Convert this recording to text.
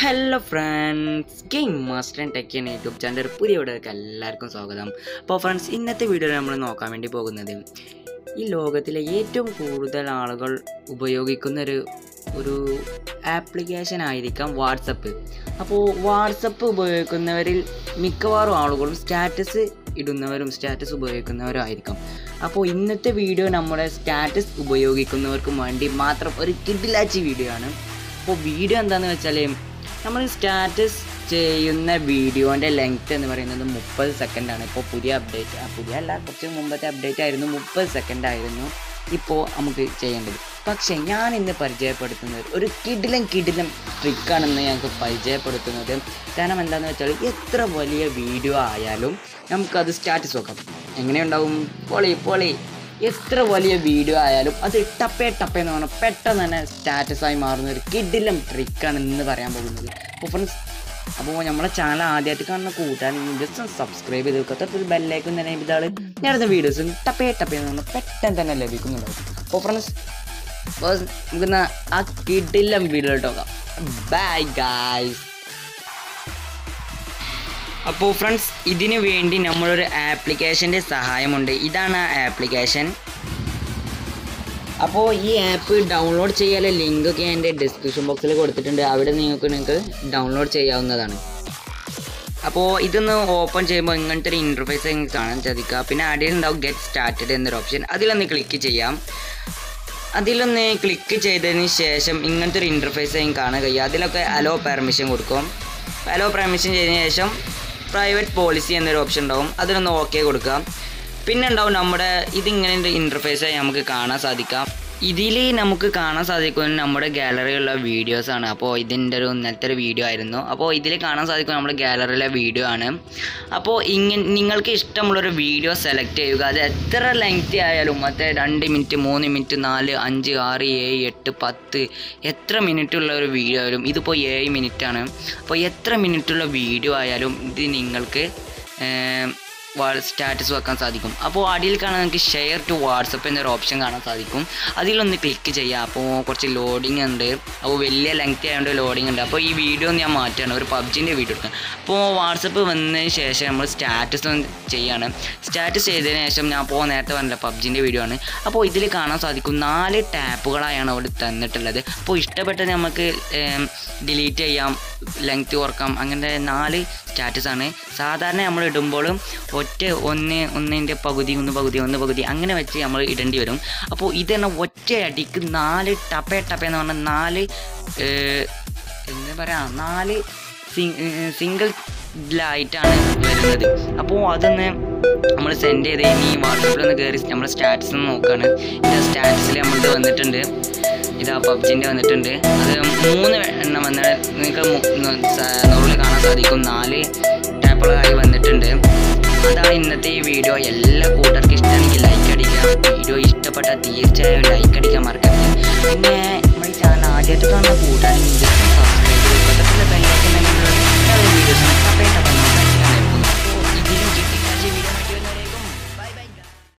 hello friends game master and tech എന്ന YouTube channel പുതിയ വീഡിയോക്ക് എല്ലാവർക്കും സ്വാഗതം അപ്പോൾ ഫ്രണ്ട്സ് ഇന്നത്തെ വീഡിയോയിൽ നമ്മൾ നോക്കാൻ വേണ്ടി പോകുന്നത് ഈ ലോകത്തിലെ ഏറ്റവും കൂടുതൽ ആളുകൾ ഉപയോഗിക്കുന്ന ഒരു ഒരു ആപ്ലിക്കേഷൻ ആയിരിക്കാം വാട്സപ്പ് അപ്പോൾ വാട്സപ്പ് ഉപയോഗിക്കുന്നവരിൽ മിക്കവാറും ആളുകളും സ്റ്റാറ്റസ് ഇടുന്നവരും സ്റ്റാറ്റസ് ഉപയോഗിക്കുന്നവരും ആയിരിക്കും അപ്പോൾ ഇന്നത്തെ വീഡിയോ നമ്മുടെ സ്റ്റാറ്റസ് ഉപയോഗിക്കുന്നവർക്കും വേണ്ടി മാത്രം ഒരു കിഡിലാച്ചി വീഡിയോ ആണ് അപ്പോൾ വീഡിയോ എന്താണെന്ന് വെച്ചാൽ നമ്മൾ സ്റ്റാറ്റസ് ചെയ്യുന്ന വീഡിയോൻ്റെ ലെങ്ത് എന്ന് പറയുന്നത് മുപ്പത് സെക്കൻഡാണ് ഇപ്പോൾ പുതിയ അപ്ഡേറ്റ് ആ പുതിയ അല്ല കുറച്ച് മുമ്പത്തെ അപ്ഡേറ്റ് ആയിരുന്നു മുപ്പത് സെക്കൻഡ് ആയിരുന്നു ഇപ്പോൾ നമുക്ക് ചെയ്യേണ്ടത് പക്ഷേ ഞാൻ ഇന്ന് പരിചയപ്പെടുത്തുന്നത് ഒരു കിടിലം കിടിലം ട്രിക്കാണെന്ന് ഞങ്ങൾക്ക് പരിചയപ്പെടുത്തുന്നത് കാരണം എന്താണെന്ന് വെച്ചാൽ എത്ര വലിയ വീഡിയോ ആയാലും നമുക്കത് സ്റ്റാറ്റസ് വെക്കാം എങ്ങനെയുണ്ടാവും പൊളി പൊളി എത്ര വലിയ വീഡിയോ ആയാലും അത് ടപ്പേ ടപ്പേ എന്ന് പറഞ്ഞാൽ പെട്ടെന്ന് തന്നെ സ്റ്റാറ്റസായി മാറുന്ന ഒരു കിടിലം ട്രിക്കാണ് ഇന്ന് പറയാൻ പോകുന്നത് അപ്പോൾ ഫ്രണ്ട്സ് അപ്പോൾ നമ്മളെ ചാനൽ ആദ്യമായിട്ട് കാണുന്ന കൂട്ടാൻ ജസ്റ്റ് സബ്സ്ക്രൈബ് ചെയ്ത് വെക്കുക തൊട്ടൊരു ബെല്ലൈക്കും തന്നെ ഇതാണ് ഞാനത് വീഡിയോസ് ടപ്പേ ടപ്പേ എന്ന് പറഞ്ഞാൽ പെട്ടെന്ന് തന്നെ ലഭിക്കുന്നുണ്ടാവും അപ്പോൾ ഫ്രണ്ട്സ് അപ്പോൾ നമുക്കിന്ന് ആ കിടിലം വീഡിയോ നോക്കാം ബൈ ഗായ്സ് അപ്പോൾ ഫ്രണ്ട്സ് ഇതിനു വേണ്ടി നമ്മളൊരു ആപ്ലിക്കേഷൻ്റെ സഹായമുണ്ട് ഇതാണ് ആ ആപ്ലിക്കേഷൻ അപ്പോൾ ഈ ആപ്പ് ഡൗൺലോഡ് ചെയ്യാനുള്ള ലിങ്കൊക്കെ എൻ്റെ ഡിസ്ക്രിപ്ഷൻ ബോക്സിൽ കൊടുത്തിട്ടുണ്ട് അവിടെ നിങ്ങൾക്ക് നിങ്ങൾക്ക് ഡൗൺലോഡ് ചെയ്യാവുന്നതാണ് അപ്പോൾ ഇതൊന്ന് ഓപ്പൺ ചെയ്യുമ്പോൾ ഇങ്ങനത്തെ ഒരു ഇൻ്റർഫേസ് കാണാൻ സാധിക്കുക പിന്നെ അടിയിൽ ഉണ്ടാവും ഗെറ്റ് സ്റ്റാർട്ടഡ് എന്നൊരു ഓപ്ഷൻ അതിലൊന്ന് ക്ലിക്ക് ചെയ്യാം അതിലൊന്ന് ക്ലിക്ക് ചെയ്തതിന് ശേഷം ഇങ്ങനത്തെ ഒരു ഇൻ്റർഫേസ് കാണാൻ കഴിയും അതിലൊക്കെ അലോ പെർമിഷൻ കൊടുക്കും അലോ പെർമിഷൻ ചെയ്തതിന് ശേഷം പ്രൈവറ്റ് പോളിസി എന്നൊരു ഓപ്ഷൻ ഉണ്ടാവും അതിലൊന്ന് ഓക്കെ കൊടുക്കാം പിന്നെ ഉണ്ടാവും നമ്മുടെ ഇതിങ്ങനെ ഒരു ഇൻ്റർഫേസായി നമുക്ക് കാണാൻ സാധിക്കാം ഇതിൽ നമുക്ക് കാണാൻ സാധിക്കുന്നത് നമ്മുടെ ഗാലറിയിലുള്ള വീഡിയോസാണ് അപ്പോൾ ഇതിൻ്റെ ഒരു ഇന്നത്തെ ഒരു വീഡിയോ ആയിരുന്നു അപ്പോൾ ഇതിൽ കാണാൻ സാധിക്കും നമ്മുടെ ഗാലറിയിലെ വീഡിയോ ആണ് അപ്പോൾ ഇങ്ങനെ നിങ്ങൾക്ക് ഇഷ്ടമുള്ളൊരു വീഡിയോ സെലക്ട് ചെയ്യുക അത് എത്ര ലെങ്തി ആയാലും മറ്റേ രണ്ട് മിനിറ്റ് മൂന്ന് മിനിറ്റ് നാല് അഞ്ച് ആറ് ഏഴ് എട്ട് പത്ത് എത്ര മിനിറ്റുള്ള ഒരു വീഡിയോ ആയാലും ഇതിപ്പോൾ ഏഴ് മിനിറ്റ് ആണ് അപ്പോൾ എത്ര മിനിറ്റുള്ള വീഡിയോ ആയാലും ഇത് നിങ്ങൾക്ക് സ്റ്റാറ്റസ് വെക്കാൻ സാധിക്കും അപ്പോൾ അടിയിൽ കാണാൻ നിങ്ങൾക്ക് ഷെയർ ടു വാട്സപ്പ് എന്നൊരു ഓപ്ഷൻ കാണാൻ സാധിക്കും അതിലൊന്ന് ക്ലിക്ക് ചെയ്യാം അപ്പോൾ കുറച്ച് ലോഡിംഗ് ഉണ്ട് അപ്പോൾ വലിയ ലെങ്ത് ആയതുകൊണ്ട് ലോഡിംഗ് ഉണ്ട് അപ്പോൾ ഈ വീഡിയോ ഞാൻ മാറ്റുകയാണ് ഒരു പബ്ജിൻ്റെ വീഡിയോ എടുക്കാം അപ്പോൾ വാട്സപ്പ് വന്നതിന് ശേഷം നമ്മൾ സ്റ്റാറ്റസ് ഒന്ന് ചെയ്യാണ് സ്റ്റാറ്റസ് ചെയ്തതിന് ശേഷം ഞാൻ അപ്പോൾ നേരത്തെ പറഞ്ഞില്ല പബ്ജിൻ്റെ വീഡിയോ ആണ് അപ്പോൾ ഇതിൽ കാണാൻ സാധിക്കും നാല് ടാപ്പുകളായാണ് അവിടെ തന്നിട്ടുള്ളത് അപ്പോൾ ഇഷ്ടപ്പെട്ടത് നമുക്ക് ഡിലീറ്റ് ചെയ്യാം ലെങ്ത് കുറക്കാം അങ്ങനത്തെ നാല് സ്റ്റാറ്റസ് ആണ് സാധാരണ നമ്മൾ ഇടുമ്പോഴും ഒറ്റ ഒന്ന് ഒന്നിൻ്റെ പകുതി ഒന്ന് പകുതി ഒന്ന് പകുതി അങ്ങനെ വെച്ച് നമ്മൾ ഇടേണ്ടി വരും അപ്പോൾ ഇത് തന്നെ ഒറ്റ അടിക്ക് നാല് ടപ്പേ ടപ്പേ എന്ന് പറഞ്ഞാൽ നാല് എന്താ പറയുക നാല് സിംഗിൾ ായിട്ടാണ് വരുന്നത് അപ്പോൾ അതൊന്ന് നമ്മൾ സെൻഡ് ചെയ്ത് ഇനി വാട്സപ്പിൽ ഒന്ന് കയറി നമ്മൾ സ്റ്റാറ്റസ് നോക്കുകയാണ് ഇത് സ്റ്റാറ്റസിൽ നമ്മളിത് വന്നിട്ടുണ്ട് ഇതാ പബ്ജിൻ്റെ വന്നിട്ടുണ്ട് അത് മൂന്ന് എണ്ണം വന്നിട്ട് നിങ്ങൾക്ക് നോർമലി കാണാൻ സാധിക്കും നാല് ടാപ്പുകളായി വന്നിട്ടുണ്ട് അതാണ് ഇന്നത്തെ ഈ വീഡിയോ എല്ലാ കൂട്ടർക്കും ഇഷ്ടമാണെങ്കിൽ ലൈക്ക് അടിക്കുക വീഡിയോ ഇഷ്ടപ്പെട്ടാൽ തീർച്ചയായും ലൈക്ക് അടിക്കാൻ മറക്കരുത് പിന്നെ നമ്മുടെ ചാനൽ ആദ്യമായിട്ട് കാണുന്ന